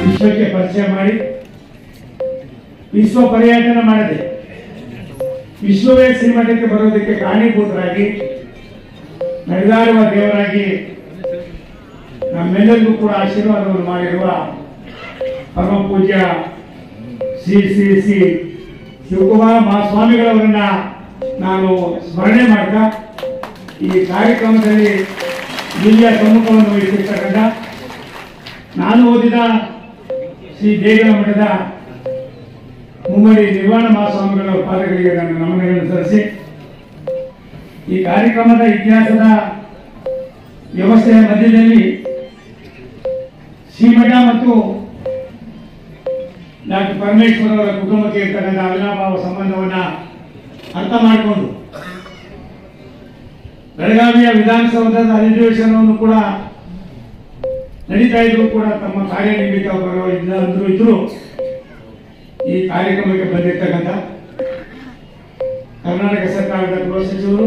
ವಿಶ್ವಕ್ಕೆ ಪರಿಚಯ ಮಾಡಿ ವಿಶ್ವ ಪರ್ಯಟನ ಮಾಡದೆ ವಿಶ್ವವೇ ಶ್ರೀಮಠಕ್ಕೆ ಬರೋದಕ್ಕೆ ಕಾರಣೀಭೂತರಾಗಿ ನಡೆದಾಡುವ ದೇವರಾಗಿ ನಮ್ಮೆಲ್ಲರಿಗೂ ಕೂಡ ಆಶೀರ್ವಾದವನ್ನು ಮಾಡಿರುವ ಪರಮ ಪೂಜ್ಯ ಶ್ರೀ ಶ್ರೀ ಶ್ರೀ ಶಿವಕುಮಾರ ಮಹಾಸ್ವಾಮಿಗಳವರನ್ನ ನಾನು ಸ್ಮರಣೆ ಮಾಡ್ತಾ ಈ ಕಾರ್ಯಕ್ರಮದಲ್ಲಿ ದಿವ್ಯ ಸಮ್ಮುಖವನ್ನು ವಹಿಸಿರ್ತಕ್ಕಂಥ ನಾನು ಓದಿದ ಶ್ರೀ ದೇಗಲ ಮಠದ ಮುಮ್ಮಡಿ ನಿರ್ವಾಣ ಮಹಾಸ್ವಾಮಿಗಳ ಪಾದಗಳಿಗೆ ನನ್ನ ನಮನಗಳನ್ನು ಸಲ್ಲಿಸಿ ಈ ಕಾರ್ಯಕ್ರಮದ ಇತಿಹಾಸದ ವ್ಯವಸ್ಥೆಯ ಮಧ್ಯದಲ್ಲಿ ಶ್ರೀಮಠ ಮತ್ತು ಡಾಕ್ಟರ್ ಪರಮೇಶ್ವರ್ ಅವರ ಕುಟುಂಬಕ್ಕೆ ಇರ್ತಕ್ಕಂಥ ಅವಿನಾಭಾವ ಸಂಬಂಧವನ್ನ ಅರ್ಥ ಮಾಡಿಕೊಂಡು ಬೆಳಗಾವಿಯ ವಿಧಾನಸೌಧದ ಅಧಿವೇಶನವನ್ನು ಕೂಡ ನಡೀತಾ ಇದ್ರು ಕೂಡ ತಮ್ಮ ಕಾರ್ಯನಿಮಿತ್ತ ಬರೋ ಇಲ್ಲ ಅಂದ್ರು ಇದ್ರು ಈ ಕಾರ್ಯಕ್ರಮಕ್ಕೆ ಬಂದಿರ್ತಕ್ಕಂಥ ಕರ್ನಾಟಕ ಸರ್ಕಾರದ ಗೃಹ ಸಚಿವರು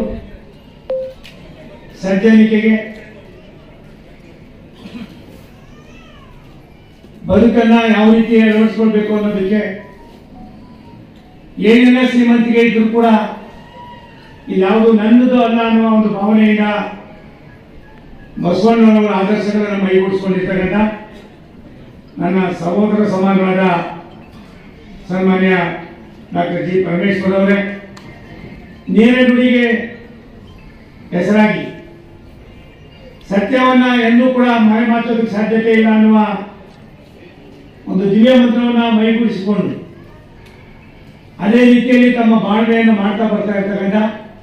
ಸಜ್ಜನಿಕೆಗೆ ಬದುಕನ್ನ ಯಾವ ರೀತಿ ಅಳವಡಿಸ್ಕೊಳ್ಬೇಕು ಅನ್ನೋದಕ್ಕೆ ಏನೆಲ್ಲ ಶ್ರೀಮಂತಿಗೆ ಇದ್ರು ಕೂಡ ಇದ್ಯಾವುದು ನನ್ನದು ಅಲ್ಲ ಅನ್ನುವ ಒಂದು ಭಾವನೆಯಿಂದ ಬಸವಣ್ಣನವರ ಆದರ್ಶಗಳನ್ನು ಮೈಗೂಡಿಸ್ಕೊಂಡಿರ್ತಕ್ಕಂಥ ನನ್ನ ಸಹೋದರ ಸಮಾನಗಳಾದ ಸನ್ಮಾನ್ಯ ಡಾಕ್ಟರ್ ಜಿ ಪರಮೇಶ್ವರ್ ಅವರೇ ನೇರ ನುಡಿಗೆ ಹೆಸರಾಗಿ ಸತ್ಯವನ್ನ ಎಂದೂ ಕೂಡ ಮರೆಮಾಚೋದಕ್ಕೆ ಸಾಧ್ಯತೆ ಇಲ್ಲ ಅನ್ನುವ ಒಂದು ದಿವ್ಯ ಮಂತ್ರವನ್ನ ಮೈಗೂಡಿಸಿಕೊಂಡು ಅದೇ ರೀತಿಯಲ್ಲಿ ತಮ್ಮ ಬಾಳ್ವೆಯನ್ನು ಮಾಡ್ತಾ ಬರ್ತಾ ಇರ್ತಕ್ಕಂಥ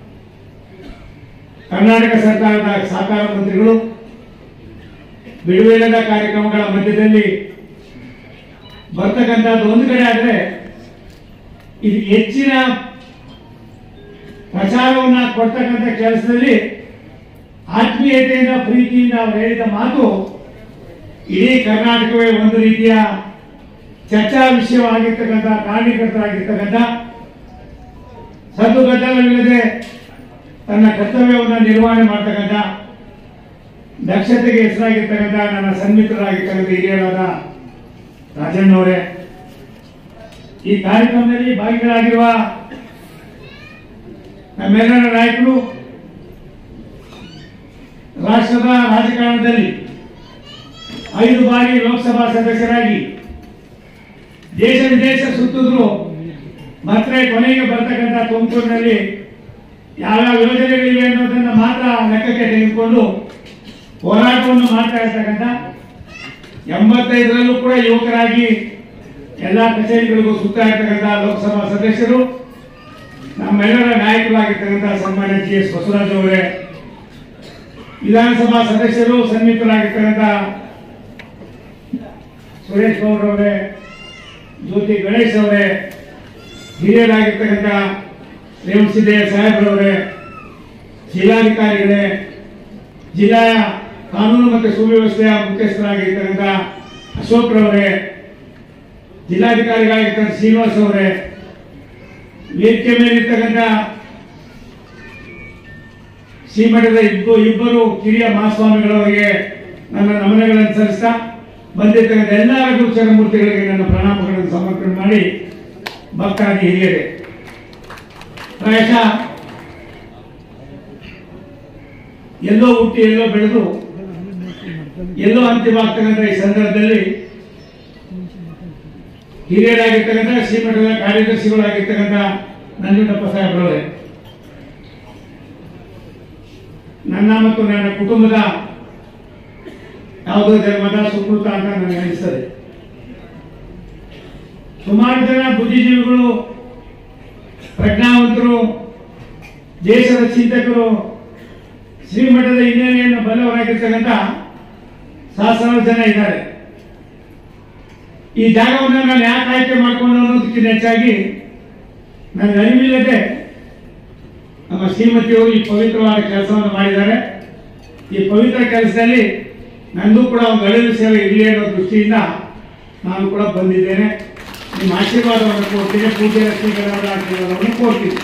ಕರ್ನಾಟಕ ಸರ್ಕಾರದ ಸಹಕಾರ ಮಂತ್ರಿಗಳು ಬಿಡುವಿಲ್ಲದ ಕಾರ್ಯಕ್ರಮಗಳ ಮಧ್ಯದಲ್ಲಿ ಬರ್ತಕ್ಕಂಥದ್ದು ಒಂದು ಕಡೆ ಆದ್ರೆ ಇದು ಹೆಚ್ಚಿನ ಪ್ರಚಾರವನ್ನ ಕೊಡ್ತಕ್ಕಂಥ ಕೆಲಸದಲ್ಲಿ ಆತ್ಮೀಯತೆಯಿಂದ ಪ್ರೀತಿಯಿಂದ ಅವರು ಹೇಳಿದ ಮಾತು ಇಡೀ ಕರ್ನಾಟಕವೇ ಒಂದು ರೀತಿಯ ಚರ್ಚಾ ವಿಷಯವಾಗಿರ್ತಕ್ಕಂಥ ಕಾರಣೀಕರ್ತರಾಗಿರ್ತಕ್ಕಂಥ ಸದ್ದುಗದ್ದಲವಿಲ್ಲದೆ ತನ್ನ ಕರ್ತವ್ಯವನ್ನು ನಿರ್ವಹಣೆ ಮಾಡ್ತಕ್ಕಂಥ ದಕ್ಷತೆಗೆ ಹೆಸರಾಗಿರ್ತಕ್ಕಂಥ ನನ್ನ ಸನ್ಮಿತ್ರರಾಗಿರ್ತಕ್ಕಂಥ ಹಿರಿಯರಾದ ರಾಜಣ್ಣವರೇ ಈ ಕಾರ್ಯಕ್ರಮದಲ್ಲಿ ಭಾಗಿಗಳಾಗಿರುವ ನಮ್ಮೆಲ್ಲರ ನಾಯಕರು ರಾಷ್ಟ್ರದ ರಾಜಕಾರಣದಲ್ಲಿ ಐದು ಬಾರಿ ಲೋಕಸಭಾ ಸದಸ್ಯರಾಗಿ ದೇಶ ವಿದೇಶ ಸುತ್ತಿದ್ರು ಮತ್ತೆ ಕೊನೆಗೆ ಬರ್ತಕ್ಕಂಥ ತುಮಕೂರಿನಲ್ಲಿ ಯಾವ್ಯಾವ ಯೋಜನೆಗಳಿವೆ ಅನ್ನೋದನ್ನ ಮಾತ್ರ ಲೆಕ್ಕಕ್ಕೆ ತೆಗೆದುಕೊಂಡು ಹೋರಾಟವನ್ನು ಮಾಡ್ತಾ ಇರ್ತಕ್ಕಂಥ ಎಂಬತ್ತೈದರಲ್ಲೂ ಕೂಡ ಯುವಕರಾಗಿ ಎಲ್ಲಾ ಕಚೇರಿಗಳಿಗೂ ಸುತ್ತಾ ಇರ್ತಕ್ಕಂಥ ಲೋಕಸಭಾ ಸದಸ್ಯರು ನಮ್ಮೆಲ್ಲರ ನಾಯಕರಾಗಿರ್ತಕ್ಕಂಥ ಸನ್ಮಾನ್ಯ ಜಿ ಎಸ್ ಬಸವರಾಜ್ ಅವರೇ ವಿಧಾನಸಭಾ ಸದಸ್ಯರು ಸನ್ಮಿತರಾಗಿರ್ತಕ್ಕಂಥ ಸುರೇಶ್ ಗೌಡ್ ಅವರೇ ಜ್ಯೋತಿ ಗಣೇಶ್ ಅವರೇ ಹಿರಿಯರಾಗಿರ್ತಕ್ಕಂಥ ರೇವಣಸಿದ್ದಯ್ಯ ಸಾಹೇಬ್ರವರೇ ಜಿಲ್ಲಾಧಿಕಾರಿಗಳೇ ಜಿಲ್ಲಾ ಕಾನೂನು ಮತ್ತು ಸುವ್ಯವಸ್ಥೆಯ ಮುಖ್ಯಸ್ಥರಾಗಿರ್ತಕ್ಕಂಥ ಅಶೋಕ್ ರವರೇ ಜಿಲ್ಲಾಧಿಕಾರಿಗಳಾಗಿರ್ತಕ್ಕಂಥ ಶ್ರೀನಿವಾಸ್ ಅವರೇ ವೇದಿಕೆ ಮೇಲಿರ್ತಕ್ಕಂಥ ಶ್ರೀಮಠದ ಇಬ್ಬರು ಇಬ್ಬರು ಕಿರಿಯ ಮಹಾಸ್ವಾಮಿಗಳವರಿಗೆ ನನ್ನ ನಮನಗಳನ್ನು ಸಲ್ಲಿಸ್ತಾ ಬಂದಿರ್ತಕ್ಕಂಥ ಎಲ್ಲ ಗುರುಚರ ಮೂರ್ತಿಗಳಿಗೆ ನನ್ನ ಪ್ರಣಾಮಗಳನ್ನು ಸಮರ್ಪಣೆ ಮಾಡಿ ಭಕ್ತಾದಿ ಹಿರಿಯರೇ ಪ್ರಾಯಶಃ ಎಲ್ಲೋ ಹುಟ್ಟಿ ಎಲ್ಲೋ ಬೆಳೆದು ಎಲ್ಲೋ ಅಂತಿಮವಾಗ್ತಕ್ಕಂಥ ಈ ಸಂದರ್ಭದಲ್ಲಿ ಹಿರಿಯರಾಗಿರ್ತಕ್ಕಂಥ ಶ್ರೀಮಠದ ಕಾರ್ಯದರ್ಶಿಗಳಾಗಿರ್ತಕ್ಕಂಥ ನಂಜುಂಡಪ್ಪ ಸಾಹೇಬ್ರವರೇ ನನ್ನ ಮತ್ತು ನನ್ನ ಕುಟುಂಬದ ಯಾವುದೋ ಧರ್ಮದ ಸುಕೃತ ಅಂತ ನನಗೆ ಅನಿಸ್ತದೆ ಸುಮಾರು ಜನ ಬುದ್ಧಿಜೀವಿಗಳು ಪ್ರಜ್ಞಾವಂತರು ದೇಶದ ಚಿಂತಕರು ಶ್ರೀಮಠದ ಹಿನ್ನೆಲೆಯನ್ನು ಬಲ್ಲವರಾಗಿರ್ತಕ್ಕಂಥ ಸಹಸ್ರಾರು ಜನ ಇದ್ದಾರೆ ಈ ಜಾಗವನ್ನು ನಾನು ಯಾಕೆ ಆಯ್ಕೆ ಮಾಡಿಕೊಂಡು ಅನ್ನೋದಕ್ಕಿಂತ ಹೆಚ್ಚಾಗಿ ನನಗೆ ಅರಿವಿಲ್ಲದೆ ನಮ್ಮ ಶ್ರೀಮತಿಯವರು ಈ ಪವಿತ್ರವಾದ ಕೆಲಸವನ್ನು ಮಾಡಿದ್ದಾರೆ ಈ ಪವಿತ್ರ ಕೆಲಸದಲ್ಲಿ ನಂದು ಕೂಡ ಒಂದು ಅಳಿಲು ಸೇವೆ ಇರಲಿ ಅನ್ನೋ ದೃಷ್ಟಿಯಿಂದ ನಾನು ಕೂಡ ಬಂದಿದ್ದೇನೆ ನಿಮ್ಮ ಆಶೀರ್ವಾದವನ್ನು ಕೊಡ್ತೀನಿ ಪೂಜೆ ಲಕ್ಷ್ಮೀಕರಣದ ಆಶೀರ್ವಾದವನ್ನು ಕೊಡ್ತೀನಿ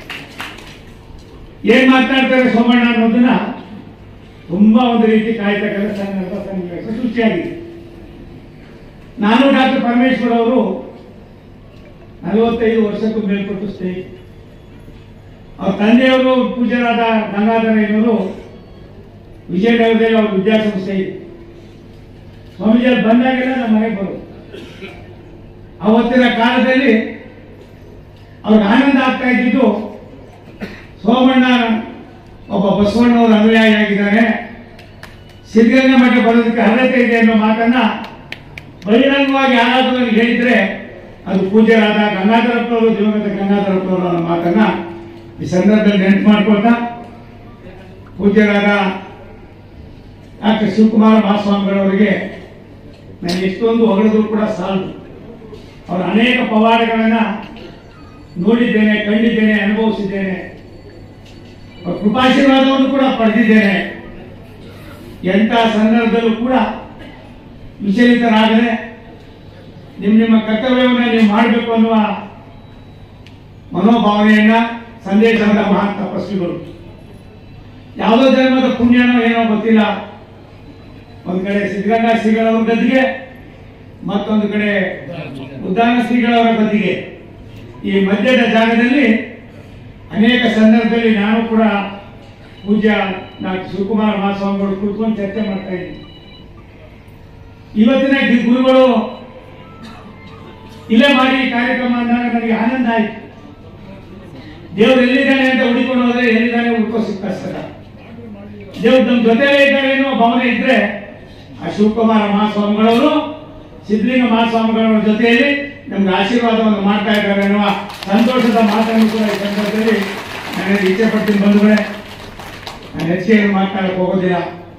ಏನ್ ಮಾತನಾಡ್ತಾರೆ ಸೋಮಣ್ಣ ಅನ್ನೋದನ್ನ ತುಂಬಾ ಒಂದು ರೀತಿ ಕಾಯ್ತಕ್ಕಂಥ ಸಂದರ್ಭ ಸನ್ನಿವೇಶ ಸೃಷ್ಟಿಯಾಗಿದೆ ನಾನು ಡಾಕ್ಟರ್ ಪರಮೇಶ್ವರ್ ಅವರು ನಲವತ್ತೈದು ವರ್ಷಕ್ಕೂ ಮೇಲ್ಪಟ್ಟು ಸ್ನೇಹಿತ ಅವ್ರ ತಂದೆಯವರು ಪೂಜ್ಯರಾದ ಗಂಗಾಧರಯ್ಯನವರು ವಿಜಯನಗರದಲ್ಲಿ ಅವ್ರ ವಿದ್ಯಾಸಂಸ್ಥೆ ಇದೆ ಸ್ವಾಮೀಜಿ ಅಲ್ಲಿ ಬಂದಾಗೆಲ್ಲ ನಮ್ಮ ಮನೆಗೆ ಬರೋದು ಅವತ್ತಿನ ಕಾಲದಲ್ಲಿ ಅವ್ರಿಗೆ ಆನಂದ ಆಗ್ತಾ ಇದ್ದಿದ್ದು ಸೋಮಣ್ಣ ಒಬ್ಬ ಬಸವಣ್ಣವರು ಅನುಯಾಯಿ ಆಗಿದ್ದಾನೆ ಸಿದ್ಧಗಂಗಾ ಮಠ ಬರೋದಕ್ಕೆ ಅರ್ಹತೆ ಇದೆ ಅನ್ನೋ ಮಾತನ್ನ ಬಹಿರಂಗವಾಗಿ ಯಾರಾದರೂ ನನಗೆ ಹೇಳಿದ್ರೆ ಅದು ಪೂಜ್ಯರಾದ ಗಂಗಾಧರಪ್ಪನವರು ದಿವಂಗತ ಗಂಗಾಧರಪ್ಪನವರು ಅನ್ನೋ ಮಾತನ್ನ ಈ ಸಂದರ್ಭದಲ್ಲಿ ನೆನಪು ಮಾಡ್ಕೊಳ್ತಾ ಪೂಜ್ಯರಾದ ಡಾಕ್ಟರ್ ಶಿವಕುಮಾರ ಮಹಾಸ್ವಾಮಿಗಳವರಿಗೆ ನಾನು ಎಷ್ಟೊಂದು ಹೊಗಳಿದ್ರು ಕೂಡ ಸಾಲದು ಅವರ ಅನೇಕ ಪವಾಡಗಳನ್ನ ನೋಡಿದ್ದೇನೆ ಕಂಡಿದ್ದೇನೆ ಅನುಭವಿಸಿದ್ದೇನೆ ಅವರ ಕೃಪಾಶೀರ್ವಾದವನ್ನು ಕೂಡ ಪಡೆದಿದ್ದೇನೆ ಎಂಥ ಸಂದರ್ಭದಲ್ಲೂ ಕೂಡ ವಿಚಲಿತರಾಗದೆ ನಿಮ್ಮ ನಿಮ್ಮ ಕರ್ತವ್ಯವನ್ನು ನೀವು ಮಾಡಬೇಕು ಅನ್ನುವ ಮನೋಭಾವನೆಯನ್ನ ಸಂದೇಶದ ಮಹಾನ್ ತಪಸ್ವಿಗಳು ಯಾವುದೋ ಜನ್ಮದ ಪುಣ್ಯನೋ ಏನೋ ಗೊತ್ತಿಲ್ಲ ಒಂದ್ ಕಡೆ ಸಿದ್ಧಗಂಗಾ ಶ್ರೀಗಳವರ ಗದ್ದಿಗೆ ಮತ್ತೊಂದು ಕಡೆ ಉದ್ದಾನ ಶ್ರೀಗಳವರ ಗದ್ದಿಗೆ ಈ ಮಧ್ಯದ ಜಾಗದಲ್ಲಿ ಅನೇಕ ಸಂದರ್ಭದಲ್ಲಿ ನಾನು ಕೂಡ ಪೂಜ್ಯ ಡಾಕ್ಟರ್ ಶಿವಕುಮಾರ ಮಹಾಸ್ವಾಮಿಗಳು ಕುತ್ಕೊಂಡು ಚರ್ಚೆ ಮಾಡ್ತಾ ಇದ್ದೀನಿ ಇವತ್ತಿನ ಗಿ- ಗುರುಗಳು ಇಲ್ಲೇ ಮಾಡಿ ಈ ಕಾರ್ಯಕ್ರಮ ಅಂದಾಗ ನನಗೆ ಆನಂದ ಆಯ್ತು ದೇವ್ರು ಎಲ್ಲಿದ್ದಾನೆ ಅಂತ ಹುಡುಕೊಂಡು ಹೋದ್ರೆ ಎಲ್ಲಿದ್ದಾನೆ ಹುಡ್ಕೋ ಸಿಕ್ಕಿಸ್ತಾರ ದೇವ್ರು ನಮ್ಮ ಜೊತೆಲೇ ಇದ್ದಾರೆ ಅನ್ನೋ ಭಾವನೆ ಇದ್ರೆ ಆ ಶಿವಕುಮಾರ ಮಹಾಸ್ವಾಮಿಗಳವರು ಸಿದ್ಧಲಿಂಗ ಮಹಾಸ್ವಾಮಿಗಳವರ ಜೊತೆಯಲ್ಲಿ ನಮ್ಗೆ ಆಶೀರ್ವಾದವನ್ನು ಮಾಡ್ತಾ ಇದ್ದಾರೆ ಅನ್ನುವ ಸಂತೋಷದ ಮಾತನ್ನು ಕೂಡ ಈ ಸಂದರ್ಭದಲ್ಲಿ ನಾನು ಇಚ್ಛೆ ಪಡ್ತೀನಿ ಬಂಧುಗಳೇ ನಾನು ಹೆಚ್ಚಿಗೆ ಏನು ಮಾತನಾಡಕ್ಕೆ ಹೋಗೋದಿಲ್ಲ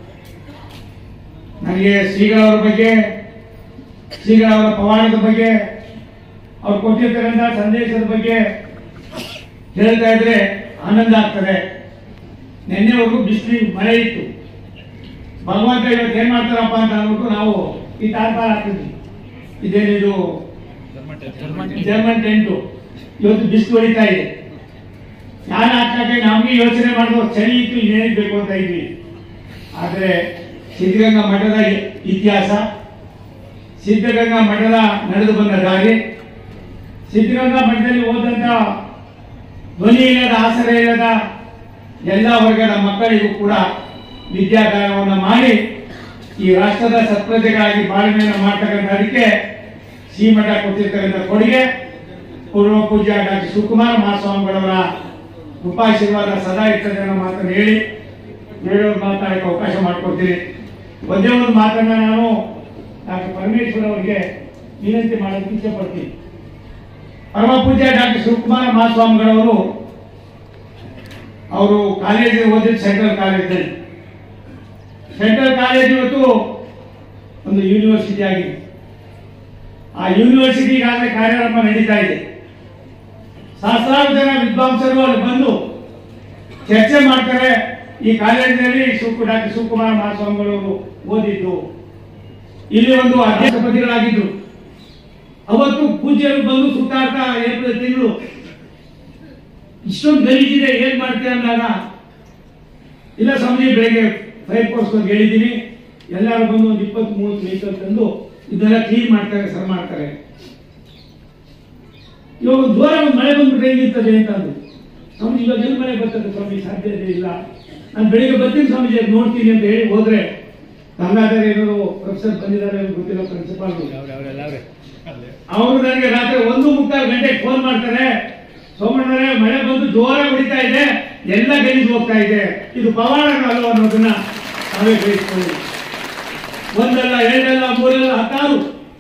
ನನಗೆ ಶ್ರೀಗಳವರ ಬಗ್ಗೆ ಶ್ರೀಗಳವರ ಪವಾಡದ ಬಗ್ಗೆ ಅವ್ರು ಕೊಟ್ಟಿರ್ತಕ್ಕಂಥ ಸಂದೇಶದ ಬಗ್ಗೆ ಹೇಳ್ತಾ ಇದ್ರೆ ಆನಂದ ಆಗ್ತದೆ ನಿನ್ನೆವರೆಗೂ ಬಿಸಿಲು ಮಳೆ ಇತ್ತು ಭಗವಂತ ಇವತ್ತು ಏನ್ ಮಾಡ್ತಾರಪ್ಪ ಅಂತ ಅಂದ್ಬಿಟ್ಟು ನಾವು ಈ ತಾರ್ಪಾಲ್ ಹಾಕ್ತಿದ್ವಿ ಇದೇನಿದು ಜರ್ಮನ್ ಟೆಂಟು ಇವತ್ತು ಬಿಸಿಲು ಹೊಡಿತಾ ಇದೆ ಯಾರು ಹಾಕಕ್ಕೆ ನಮ್ಗೆ ಯೋಚನೆ ಮಾಡಿದ್ರು ಚಳಿ ಇತ್ತು ಇನ್ನೇನಿಗೆ ಬೇಕು ಅಂತ ಇದ್ವಿ ಆದ್ರೆ ಸಿದ್ಧಗಂಗಾ ಮಠದ ಇತಿಹಾಸ ಸಿದ್ಧಗಂಗಾ ಮಠದ ನಡೆದು ಬಂದ ದಾರಿ ಸಿದ್ಧಗಂಗಾ ಮಠದಲ್ಲಿ ಓದಂತ ಧ್ವನಿ ಇಲ್ಲದ ಆಸರೆ ಇಲ್ಲದ ಎಲ್ಲ ವರ್ಗದ ಮಕ್ಕಳಿಗೂ ಕೂಡ ವಿದ್ಯಾದಾನವನ್ನು ಮಾಡಿ ಈ ರಾಷ್ಟ್ರದ ಸತ್ಪ್ರಜೆಗಳಾಗಿ ಬಾಳ್ಮೆಯನ್ನು ಮಾಡ್ತಕ್ಕಂಥ ಅದಕ್ಕೆ ಶ್ರೀಮಠ ಕೊಟ್ಟಿರ್ತಕ್ಕಂಥ ಕೊಡುಗೆ ಪೂರ್ವ ಪೂಜ್ಯ ಡಾಕ್ಟರ್ ಶಿವಕುಮಾರ ಮಹಾಸ್ವಾಮಿಗಳವರ ಕೃಪಾಶೀರ್ವಾದ ಸದಾ ಇರ್ತದೆ ಅನ್ನೋ ಮಾತನ್ನು ಹೇಳಿ ಬೇರೆಯವ್ರು ಮಾತಾಡಕ್ಕೆ ಅವಕಾಶ ಮಾಡಿಕೊಡ್ತೀನಿ ಒಂದೇ ಒಂದು ಮಾತನ್ನ ನಾನು ಡಾಕ್ಟರ್ ಪರಮೇಶ್ವರ್ ಅವರಿಗೆ ವಿನಂತಿ ಮಾಡೋದಕ್ಕೆ ಇಚ್ಛೆ ಪಡ್ತೀನಿ ಪರಮ ಪೂಜ್ಯ ಡಾಕ್ಟರ್ ಶಿವಕುಮಾರ ಮಹಾಸ್ವಾಮಿಗಳವರು ಅವರು ಕಾಲೇಜಿಗೆ ಓದಿದ್ದು ಸೆಂಟ್ರಲ್ ಕಾಲೇಜಲ್ಲಿ ಸೆಂಟ್ರಲ್ ಕಾಲೇಜ್ ಇವತ್ತು ಒಂದು ಯೂನಿವರ್ಸಿಟಿ ಆಗಿದೆ ಆ ಯೂನಿವರ್ಸಿಟಿ ಈಗಾಗಲೇ ಕಾರ್ಯಾರಂಭ ನಡೀತಾ ಇದೆ ಸಹಸ್ರಾರು ಜನ ವಿದ್ವಾಂಸರು ಅಲ್ಲಿ ಬಂದು ಚರ್ಚೆ ಮಾಡ್ತಾರೆ ಈ ಕಾಲೇಜಿನಲ್ಲಿ ಶಿವ ಡಾಕ್ಟರ್ ಶಿವಕುಮಾರ ಮಹಾಸ್ವಾಮಿಗಳವರು ಓದಿದ್ದು ಇಲ್ಲಿ ಒಂದು ಅಧ್ಯಾಪತಿಗಳಾಗಿದ್ರು ಅವತ್ತು ಪೂಜ್ಯರು ಬಂದು ಸುತ್ತಾಡ್ತಾ ಏಪ್ರಿಲ್ ತಿಂಗಳು ಇಷ್ಟೊಂದು ಗಲೀಜಿದೆ ಏನ್ ಮಾಡ್ತೀಯ ಅಂದಾಗ ಇಲ್ಲ ಸ್ವಾಮಿ ಬೆಳಗ್ಗೆ ಫೈರ್ ಫೋರ್ಸ್ ಹೇಳಿದ್ದೀನಿ ಎಲ್ಲರೂ ಬಂದು ಒಂದು ಇಪ್ಪತ್ತು ಮೂವತ್ತು ವೆಹಿಕಲ್ ತಂದು ಇದೆಲ್ಲ ಕ್ಲೀನ್ ಮಾಡ್ತಾರೆ ಸರ್ ಮಾಡ್ತಾರೆ ಇವಾಗ ಒಂದು ಜೋರ ಒಂದು ಮಳೆ ಬಂದ್ಬಿಟ್ರೆ ಹೆಂಗಿರ್ತದೆ ಅಂತ ಅಂದ್ರು ಸ್ವಾಮಿ ಇವಾಗ ಎಲ್ಲಿ ಮಳೆ ಬರ್ತದೆ ಸ್ವಾಮಿ ಸಾಧ್ಯತೆ ಇಲ್ಲ ನಾನು ಬೆಳಿಗ್ಗೆ ಬರ್ತೀನಿ ಸ್ವಾಮೀಜಿ ಅದ್ ನೋಡ್ತೀನಿ ಅಂತ ಹೇಳಿ ಹೋದ್ರೆ ಗಂಗಾಧರ ಏನೋ ಪ್ರೊಫೆಸರ್ ಬಂದಿದ್ದಾರೆ ಅಂತ ಗೊತ್ತಿಲ್ಲ ಪ್ರಿನ್ಸಿಪಾಲ್ ಅವರು ನನಗೆ ರಾತ್ರಿ ಒಂದು ಮುಕ್ಕಾಲು ಗಂಟೆಗೆ ಫೋನ್ ಮಾಡ್ತಾರೆ ಸೋಮಣ್ಣರೇ ಮಳೆ ಬಂದು ಜೋರಾಗಿ ಹೊಡಿತಾ ಇದೆ ಎಲ್ಲ ಗಲೀಜು ಹೋಗ್ತಾ ಇದೆ ಇದು ಪವಾಡ ಅಲ್ವ ಅನ್ನೋದನ್ನ ನಾವೇ ಗ್ರಹಿಸ್ಕೊಳ್ಳಿ ಒಂದಲ್ಲ ಎರಡಲ್ಲ ಮೂರಲ್ಲ ಹತ್ತಾರು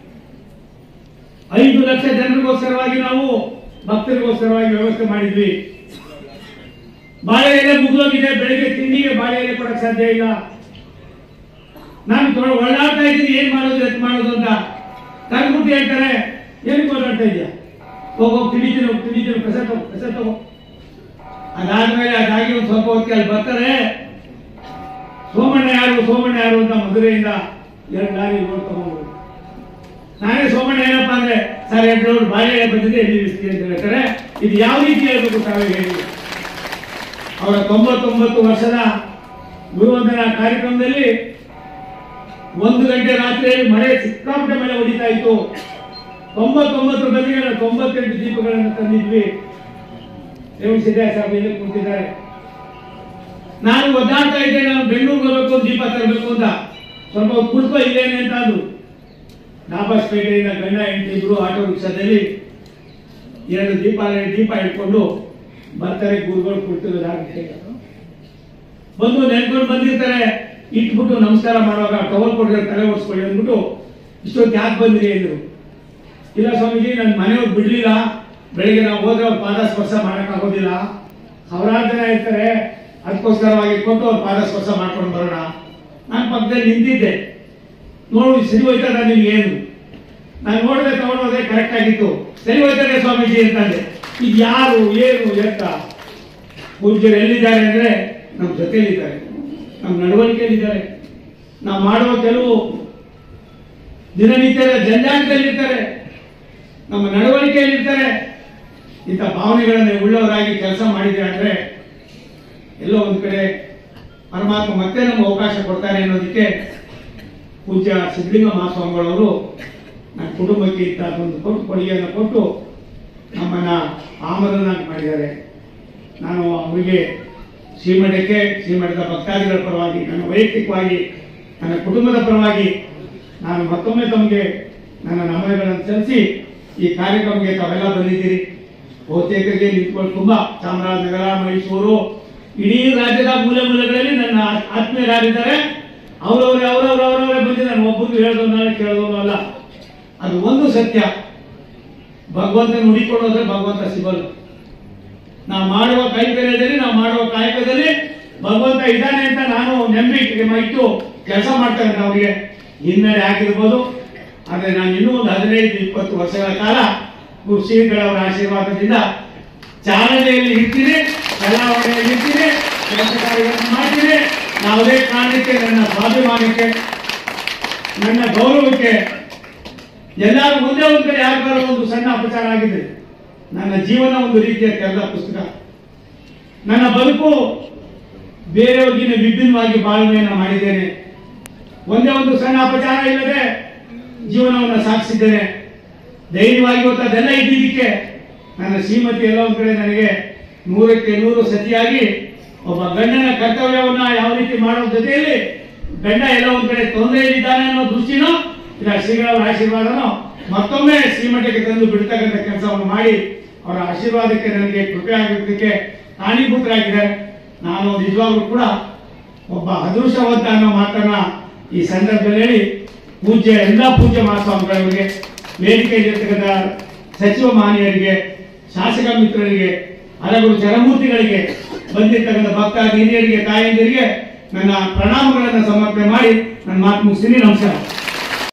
ಐದು ಲಕ್ಷ ಜನರಿಗೋಸ್ಕರವಾಗಿ ನಾವು ಭಕ್ತರಿಗೋಸ್ಕರವಾಗಿ ವ್ಯವಸ್ಥೆ ಮಾಡಿದ್ವಿ ಬಾಳೆ ಎಲೆ ಮುಗಿದೋಗಿದೆ ಬೆಳಿಗ್ಗೆ ತಿಂಡಿಗೆ ಬಾಳೆ ಎಲೆ ಕೊಡಕ್ ಸಾಧ್ಯ ಇಲ್ಲ ನಾನು ತೊಡ- ಒಳ್ಳಾಡ್ತಾ ಇದ್ದೀನಿ ಏನ್ ಮಾಡೋದು ಎತ್ ಮಾಡೋದು ಅಂತ ತಂದ್ಬಿಟ್ಟು ಹೇಳ್ತಾರೆ ಏನಕ್ಕೆ ಓಡಾಡ್ತಾ ಇದೆಯಾ ಹೋಗೋ ತಿಳಿತೀನಿ ಹೋಗಿ ತಿಳಿತೀನಿ ಕಸ ತಗೋ ಕಸ ತಗೋ ಅದಾದ್ಮೇಲೆ ಅದಾಗಿ ಒಂದು ಸ್ವಲ್ಪ ಹೊತ್ತಿಗೆ ಅಲ್ಲಿ ಬರ್ತಾರೆ ಸೋಮಣ್ಣ ಯಾರು ಸೋಮಣ್ಣ ಯಾರು ಅಂತ ಮಧುರೆಯಿಂದ ಎರಡು ಲಾರಿ ರೋಡ್ ತಗೊಂಡು ನಾನೇ ಸೋಮಣ್ಣ ಏನಪ್ಪಾ ಅಂದ್ರೆ ಸರ್ ಎರಡು ರೋಡ್ ಬಾಳೆ ಬಂದಿದೆ ಎಲ್ಲಿ ನಿಲ್ಲಿಸ್ತೀವಿ ಅಂತ ಹೇಳ್ತಾರೆ ಇದು ಯಾವ ರೀತಿ ಹೇಳ್ಬೇಕು ತಾವೇ ಹೇಳಿ ಅವರ ತೊಂಬತ್ತೊಂಬತ್ತು ವರ್ಷದ ಗುರುವಂದನ ಕಾರ್ಯಕ್ರಮದಲ್ಲಿ ಒಂದು ಗಂಟೆ ರಾತ್ರಿಯಲ್ಲಿ ಮಳೆ ಸಿಕ್ಕಾಪಟ್ಟೆ ಮಳೆ ಹೊಡಿತಾ ಇತ್ತು ತೊಂಬತ್ತೊಂಬತ್ತು ಗದಿಗಳ ತೊಂಬತ್ತೆಂಟು ದೀಪಗಳನ್ನು ತಂದಿದ್ವಿ ರೇವಣ ಸಿದ್ದಯ್ಯ ಸಾಹೇಬ್ ಇಲ್ಲಿ ಕೂತಿದ್ದಾರೆ ನಾನು ಒದ್ದಾಡ್ತಾ ಇದ್ದೆ ನಾನು ಬೆಂಗಳೂರು ಬರಬೇಕು ದೀಪ ತರಬೇಕು ಅಂತ ಸ್ವಲ್ಪ ಹೊತ್ತು ಕುತ್ಕೋ ಇಲ್ಲೇನೆ ಅಂತ ಅಂದ್ರು ನಾಬಾಸ್ ಪೇಟೆಯಿಂದ ಗಂಡ ಹೆಂಡತಿ ಇಬ್ರು ಆಟೋ ರಿಕ್ಷಾದಲ್ಲಿ ಎರಡು ದೀಪ ದೀಪ ಇಟ್ಕೊಂಡು ಬರ್ತಾರೆ ಗುರುಗಳು ಕುಳಿತಿರೋದಾಗುತ್ತೆ ಬಂದು ನೆನ್ಕೊಂಡು ಬಂದಿರ್ತಾರೆ ಇಟ್ಬಿಟ್ಟು ನಮಸ್ಕಾರ ಮಾಡುವಾಗ ಟವಲ್ ಕೊಟ್ಟಿರೋ ತಲೆ ಓಡಿಸ್ಕೊಳ್ಳಿ ಅಂದ್ಬಿಟ್ಟು ಇಷ್ಟೊತ್ತು ಯಾಕೆ ಬಂದ್ರಿ ಅಂದ್ರು ಇಲ್ಲ ಸ್ವಾಮೀಜಿ ನನ್ನ ಮನೆಯವ್ರು ಬಿಡ್ಲಿಲ್ಲ ಬೆಳಿಗ್ಗೆ ನಾವು ಹೋದ್ರೆ ಅವ್ರ ಪಾದ ಸ್ಪರ್ಶ ಮಾಡೋಕ್ಕಾಗೋದಿಲ್ಲ ಸಾವಿರಾರು ಜನ ಇರ್ತಾರೆ ಅದಕ್ಕೋಸ್ಕರವಾಗಿ ಕೊಟ್ಟು ಅವ್ರ ಪಾದ ಸ್ಪರ್ಶ ಮಾಡ್ಕೊಂಡು ಬರೋಣ ನಾನು ಪಕ್ಕದಲ್ಲಿ ನಿಂತಿದ್ದೆ ನೋಡು ಸರಿ ಹೋಯ್ತದ ನಿಮ್ಗೆ ಏನು ನಾನು ನೋಡಿದೆ ತಗೊಂಡೋದೆ ಕರೆಕ್ಟ್ ಆಗಿತ್ತು ಸರಿ ಹೋಯ್ತದೆ ಸ್ವಾಮೀಜಿ ಅಂತಂದೆ ಇದು ಯಾರು ಏನು ಎತ್ತ ಪೂಜ್ಯರು ಎಲ್ಲಿದ್ದಾರೆ ಅಂದ್ರೆ ನಮ್ಮ ಜೊತೆಯಲ್ಲಿದ್ದಾರೆ ನಮ್ಮ ನಡವಳಿಕೆಯಲ್ಲಿದ್ದಾರೆ ನಾವು ಮಾಡುವ ಕೆಲವು ದಿನನಿತ್ಯದ ಜಂಜಾಟದಲ್ಲಿರ್ತಾರೆ ನಮ್ಮ ನಡವಳಿಕೆಯಲ್ಲಿರ್ತಾರೆ ಇಂಥ ಭಾವನೆಗಳನ್ನು ಉಳ್ಳವರಾಗಿ ಕೆಲಸ ಮಾಡಿದ್ರೆ ಅಂದ್ರೆ ಎಲ್ಲೋ ಒಂದ್ ಕಡೆ ಪರಮಾತ್ಮ ಮತ್ತೆ ನಮ್ಗೆ ಅವಕಾಶ ಕೊಡ್ತಾರೆ ಅನ್ನೋದಕ್ಕೆ ಪೂಜ್ಯ ಸಿದ್ಧಲಿಂಗ ಮಹಾಸ್ವಾಮಿಗಳವರು ನನ್ನ ಕುಟುಂಬಕ್ಕೆ ಇಂಥ ಒಂದು ಕೊಟ್ಟು ಕೊಡುಗೆಯನ್ನು ಕೊಟ್ಟು ನಮ್ಮನ್ನ ಆಮದನ್ನಾಗಿ ಮಾಡಿದ್ದಾರೆ ನಾನು ಅವರಿಗೆ ಶ್ರೀಮಠಕ್ಕೆ ಶ್ರೀಮಠದ ಭಕ್ತಾದಿಗಳ ಪರವಾಗಿ ನನ್ನ ವೈಯಕ್ತಿಕವಾಗಿ ನನ್ನ ಕುಟುಂಬದ ಪರವಾಗಿ ನಾನು ಮತ್ತೊಮ್ಮೆ ತಮಗೆ ನನ್ನ ನಮನಗಳನ್ನು ಸಲ್ಲಿಸಿ ಈ ಕಾರ್ಯಕ್ರಮಕ್ಕೆ ತಾವೆಲ್ಲ ಬಂದಿದ್ದೀರಿ ಬಹುತೇಕರಿಗೆ ನಿಂತ್ಕೊಂಡು ತುಂಬಾ ಚಾಮರಾಜನಗರ ಮೈಸೂರು ಇಡೀ ರಾಜ್ಯದ ಮೂಲೆ ಮೂಲೆಗಳಲ್ಲಿ ನನ್ನ ಆ- ಆತ್ಮೀಯರಾಗಿದ್ದಾರೆ ಅವರವರೇ ಅವರವರ ಅವರವರೇ ಬಂದು ನಾನು ಒಬ್ಬರು ಹೇಳೋದನ್ನ ಕೇಳೋದನ್ನು ಅಲ್ಲ ಅದು ಒಂದು ಸತ್ಯ ಭಗವಂತನ ಹುಡಿಕೊಂಡು ಹೋದ್ರೆ ಭಗವಂತ ಸಿಗಲ್ಲ ನಾವು ಮಾಡುವ ಕೈಕರ್ಯದಲ್ಲಿ ನಾವು ಮಾಡುವ ಕಾಯಕದಲ್ಲಿ ಭಗವಂತ ಇದ್ದಾನೆ ಅಂತ ನಾನು ನಂಬಿಕೆ ಇಟ್ಟು ಕೆಲಸ ಮಾಡ್ತಕ್ಕಂಥ ಅವರಿಗೆ ಹಿನ್ನಡೆ ಆಗಿರ್ಬೋದು ಆದ್ರೆ ನಾನು ಇನ್ನೂ ಒಂದು ಹದಿನೈದು ಇಪ್ಪತ್ತು ವರ್ಷಗಳ ಕಾಲ ಶ್ರೀಗಳವರ ಆಶೀರ್ವಾದದಿಂದ ಚಾಲನೆಯಲ್ಲಿ ಇರ್ತೀನಿ ಚಲಾವಣೆಯಲ್ಲಿ ಇರ್ತೀನಿ ಕೆಲಸ ಕಾರ್ಯಗಳನ್ನು ಮಾಡ್ತೀನಿ ಯಾವುದೇ ಕಾರಣಕ್ಕೆ ನನ್ನ ಸ್ವಾಭಿಮಾನಕ್ಕೆ ನನ್ನ ಗೌರವಕ್ಕೆ ಎಲ್ಲರೂ ಒಂದೇ ಒಂದು ಕಡೆ ಯಾರಿಗಾರ ಒಂದು ಸಣ್ಣ ಅಪಚಾರ ಆಗಿದೆ ನನ್ನ ಜೀವನ ಒಂದು ರೀತಿಯ ತೆರೆದ ಪುಸ್ತಕ ನನ್ನ ಬದುಕು ಬೇರೆಯವ್ರಿಗಿನ ವಿಭಿನ್ನವಾಗಿ ಬಾಳ್ವೆಯನ್ನು ಮಾಡಿದ್ದೇನೆ ಒಂದೇ ಒಂದು ಸಣ್ಣ ಅಪಚಾರ ಇಲ್ಲದೆ ಜೀವನವನ್ನು ಸಾಗಿಸಿದ್ದೇನೆ ಧೈರ್ಯವಾಗಿ ಇವತ್ತು ಅದೆಲ್ಲ ಇದ್ದಿದ್ದಕ್ಕೆ ನನ್ನ ಶ್ರೀಮತಿ ಎಲ್ಲ ಒಂದ್ ಕಡೆ ನನಗೆ ನೂರಕ್ಕೆ ನೂರು ಸತಿಯಾಗಿ ಒಬ್ಬ ಗಂಡನ ಕರ್ತವ್ಯವನ್ನ ಯಾವ ರೀತಿ ಮಾಡೋ ಜೊತೆಯಲ್ಲಿ ಗಂಡ ಎಲ್ಲ ಒಂದ್ ಕಡೆ ತೊಂದರೆಯಲ್ಲಿದ್ದಾನೆ ಅನ್ನೋ ದೃಷ್ಟಿನೋ ಇಲ್ಲ ಶ್ರೀಗಳವರ ಆಶೀರ್ವಾದನೋ ಮತ್ತೊಮ್ಮೆ ಶ್ರೀಮಠಕ್ಕೆ ತಂದು ಬಿಡ್ತಕ್ಕಂಥ ಕೆಲಸವನ್ನು ಮಾಡಿ ಅವರ ಆಶೀರ್ವಾದಕ್ಕೆ ನನಗೆ ಕೃಪೆ ಆಗಿದ್ದಕ್ಕೆ ಕಾರಣೀಭೂತರಾಗಿದೆ ನಾನು ನಿಜವಾಗ್ಲೂ ಕೂಡ ಒಬ್ಬ ಅದೃಷ್ಟವಂತ ಅನ್ನೋ ಮಾತನ್ನ ಈ ಸಂದರ್ಭದಲ್ಲಿ ಹೇಳಿ ಪೂಜ್ಯ ಎಲ್ಲ ಪೂಜ್ಯ ಮಹಾಸ್ವಾಮಿಗಳಿಗೆ ವೇದಿಕೆಯಲ್ಲಿರ್ತಕ್ಕಂಥ ಸಚಿವ ಮಾನ್ಯರಿಗೆ ಶಾಸಕ ಮಿತ್ರರಿಗೆ ಹಲವರು ಜನಮೂರ್ತಿಗಳಿಗೆ ಬಂದಿರ್ತಕ್ಕಂಥ ಭಕ್ತ ಹಿರಿಯರಿಗೆ ತಾಯಂದಿರಿಗೆ ನನ್ನ ಪ್ರಣಾಮಗಳನ್ನು ಸಮರ್ಪಣೆ ಮಾಡಿ ನನ್ನ ಮಾತು ಮುಗಿಸ್ತೀನಿ ನಮಸ್ಕಾರ